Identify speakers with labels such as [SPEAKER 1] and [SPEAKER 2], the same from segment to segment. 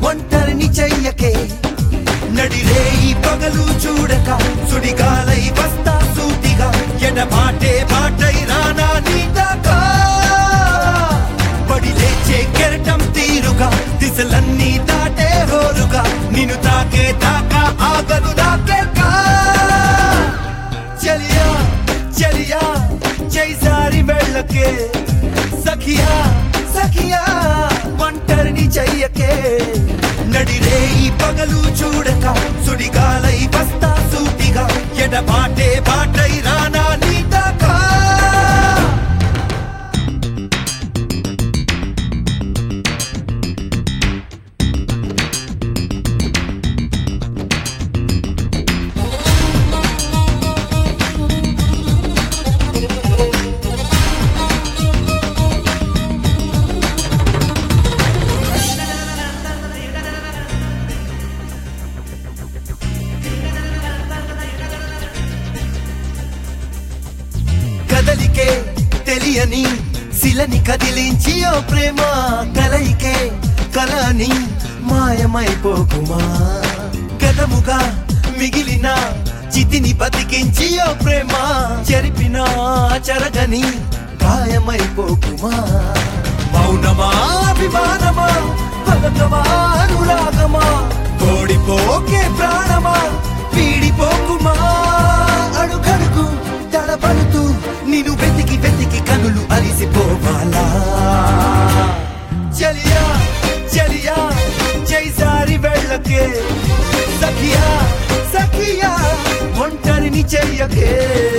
[SPEAKER 1] ఒంటరిని చెయ్యకే నడిరే ఈ పగలు చూడక సుడిగాలై వస్తా సూటిగా ఎడబాటే బాటై రానా నీ దాకా పడి లేచే కెరటం తీరుగా దిశలన్నీ దాటే హోరుగా నిన్ను తాకే దాకా ఆగదు దాకేకా చలియా చలియా జైసారి వెళ్ళకే సఖియా సఖియా ఒంటరిని చెయ్యకే నడిరే ఈ పగలు చూడక సుడిగాలై వస్తా సూటిగా ఎడబాటే బాటై రానా నీ దాకా కదలికే తెలియని శిలని కదిలించి ఓ ప్రేమ కలయికే కలని మాయమైపోకుమా గతముగా మిగిలిన చితిని బతికించి ఓ ప్రేమ చెరిపిన చెరగని గాయమైపోకుమా మౌనమా అభిమానమా పలకమా అనురాగమా కోడిపోకే ప్రాణమా వీడిపోకుమా అడుగడుగు తడబడుతూ నిన్ను వెతికి వెతికి కనులు అలిసిపోవాలా చలియా చలియా జైసారి వెళ్ళకే సఖియా సఖియా ఒంటరిని చెయ్యకే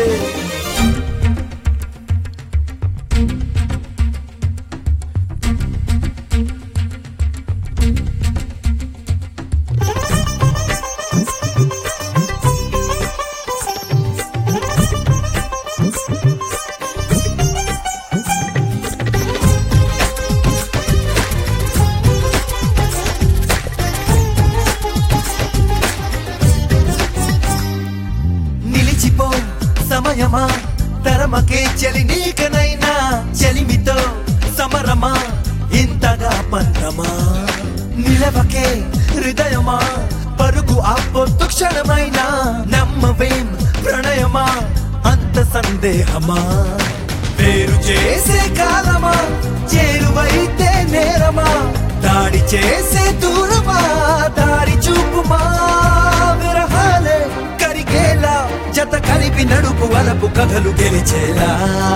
[SPEAKER 1] నిలిచిపో సమయమా తరమకే చలి నీకనైనా చలిమితో సమరమా ఇంతగా పంతమా నిలవకే హృదయమా పరుగు ఆపొద్దు క్షణమైనా నమ్మవేం ప్రణయమా అంత సందేహమా వేరు చేసే కాలమా చేరువైతే నేరమా దాడి చేసే దూరమా దారి చూపుమా విరహాలే కరిగేలా జత కలిపి నడుపు వలపు కథలు గెలిచేలా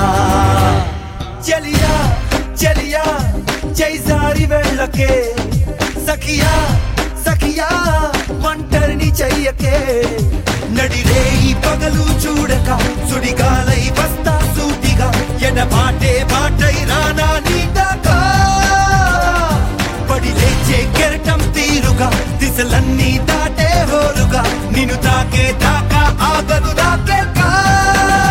[SPEAKER 1] చలియా చలియా జైసారి వెళ్ళకే సఖియా సఖియా ఒంటరిని చెయ్యకే నడిరే ఈ పగలు చూడక సుడిగాలై వస్తా సూటిగా ఎడబాటే బాటై రానా నీ దాకా పడి లేచే కెరటం తీరుగా దిశలన్నీ దాటే హోరుగా నిన్ను తాకే దాకా ఆగదు దాకేకా